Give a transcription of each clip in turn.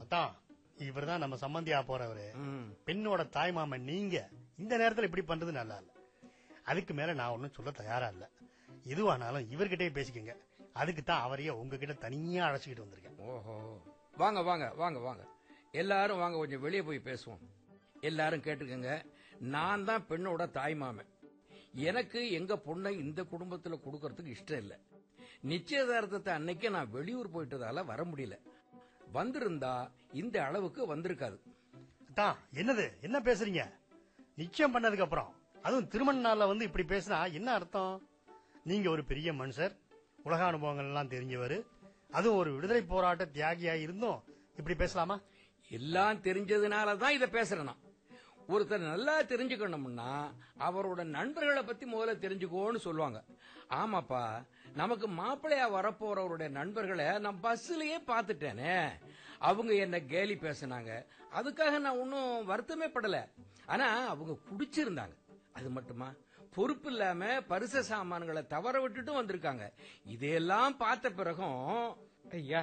அதான் இவர்தான் நம்ம சம்பந்தியா போறவரு ம். பெண்ணோட தாய் மாமன் நீங்க இந்த நேரத்துல இப்படி பண்றது நல்லா இல்ல அதுக்கு மேல நான் ஒன்னும் சொல்ல தயாரா இல்ல எதுவானாலும் இவர்கிட்டயே பேசிக்கங்க அதுக்கு தான் அவரையே உங்ககிட்ட தனியா அழைச்சிக்கிட்டு வந்திருக்கேன் ஓஹோ வாங்க வாங்க வாங்க வாங்க எல்லாரும் வாங்க கொஞ்சம் வெளியே போய் பேசுவோம் எல்லாரும் கேட்டுக்கங்க நான் தான் பெண்ணோட தாய் மாமன் எனக்கு எங்க பொண்ணை இந்த குடும்பத்துல கொடுக்கறதுக்கு இஷ்டம் இல்ல நிச்சயதார்த்தத்தை அன்னைக்கு நான் வெளியூர் போயிட்டதால வர முடியல வந்திருந்தா இந்த அளவுக்கு வந்திருக்காது அதான் என்னது என்ன பேசுறீங்க நிச்சயம் பண்ணதுக்கு அப்புறம் அதுவும் திருமண நாள்ல வந்து இப்படி பேசினா என்ன அர்த்தம் நீங்க ஒரு பெரிய மனுஷர் உலக அனுபவங்கள் எல்லாம் தெரிஞ்சவர் அதுவும் ஒரு விடுதலை போராட்ட தியாகியா இருந்தும் இப்படி பேசலாமா எல்லாம் தெரிஞ்சதுனால தான் இதை பேசுறேன் நான். ஒருத்தர் நல்லா தெரிஞ்சுக்கணும்னா அவரோட நண்பர்களை பத்தி முதல்ல தெரிஞ்சுக்கோன்னு சொல்லுவாங்க ஆமாப்பா நமக்கு மாப்பிள்ளையா வரப்போறவருடைய நண்பர்களை நான் பஸ்லயே பார்த்துட்டேனே அவங்க என்ன கேலி பேசினாங்க அதுக்காக நான் ஒன்னும் வருத்தமே படல ஆனா அவங்க குடிச்சிருந்தாங்க அது மட்டுமா பொறுப்பு இல்லாம பரிச சாமான்களை தவற விட்டுட்டு வந்திருக்காங்க இதையெல்லாம் பார்த்த பிறகும் ஐயா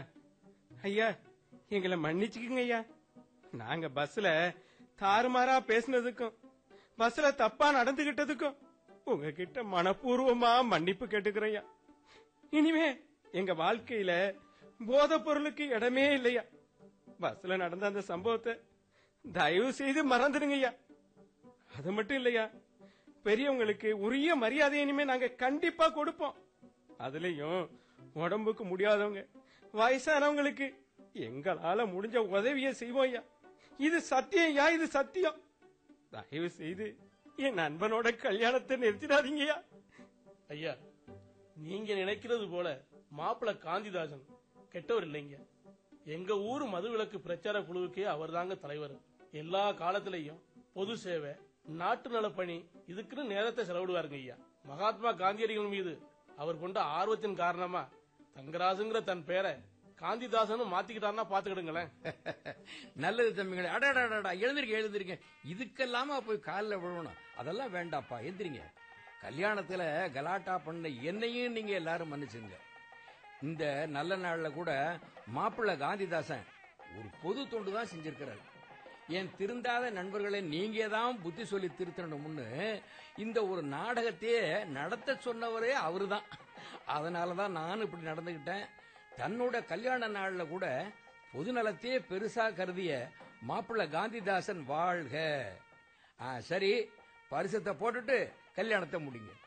ஐயா எங்களை மன்னிச்சுக்குங்க ஐயா நாங்க பஸ்ல தாறுமாறா பேசினதுக்கும் பஸ்ல தப்பா நடந்துகிட்டதுக்கும் உங்ககிட்ட மனப்பூர்வமா மன்னிப்பு கேட்டுக்கிறேன் ஐயா இனிமே எங்க வாழ்க்கையில போதை பொருளுக்கு இடமே இல்லையா பஸ்ல நடந்த அந்த சம்பவத்தை தயவு செய்து மறந்துடுங்க ஐயா அது மட்டும் இல்லையா பெரியவங்களுக்கு உரிய மரியாதை இனிமே நாங்க கண்டிப்பா கொடுப்போம் அதுலயும் உடம்புக்கு முடியாதவங்க வயசானவங்களுக்கு எங்களால முடிஞ்ச உதவியை செய்வோம் ஐயா இது சத்தியம் ஐயா இது சத்தியம் தயவு செய்து என் நண்பனோட கல்யாணத்தை நிறுத்திடாதீங்கய்யா ஐயா நீங்க நினைக்கிறது போல மாப்பிள காந்திதாசன் கெட்டவர் இல்லைங்க எங்க ஊர் மதுவிலக்கு பிரச்சார குழுவுக்கே அவர்தாங்க தலைவர் எல்லா காலத்திலையும் பொது சேவை நாட்டு நலப்பணி இதுக்குன்னு நேரத்தை செலவிடுவாருங்க ஐயா மகாத்மா காந்தியடிகள் மீது அவர் கொண்ட ஆர்வத்தின் காரணமா தங்கராசுங்கிற தன் பேரை காந்திதாசன் மாத்திக்கிட்டாருன்னா பாத்துக்கிடுங்களேன் நல்லது தம்பிங்களே அடாடாடா எழுந்திருக்க எழுந்திருக்க இதுக்கெல்லாமா போய் காலில் விழணும் அதெல்லாம் வேண்டாப்பா எந்திரிங்க கல்யாணத்துல கலாட்டா பண்ண என்னையும் நீங்க எல்லாரும் மன்னிச்சுங்க இந்த நல்ல நாள்ல கூட மாப்பிள்ளை காந்திதாசன் ஒரு பொது தொண்டு தான் செஞ்சிருக்கிறாரு என் திருந்தாத நண்பர்களை நீங்க தான் புத்தி சொல்லி திருத்தணும்னு இந்த ஒரு நாடகத்தையே நடத்த சொன்னவரே அவருதான் அதனாலதான் நான் இப்படி நடந்துகிட்டேன் தன்னோட கல்யாண நாள்ல கூட பொது நலத்தையே பெருசா கருதிய மாப்பிள்ளை காந்திதாசன் வாழ்க ஆ, சரி பரிசத்தை போட்டுட்டு கல்யாணத்தை முடிங்க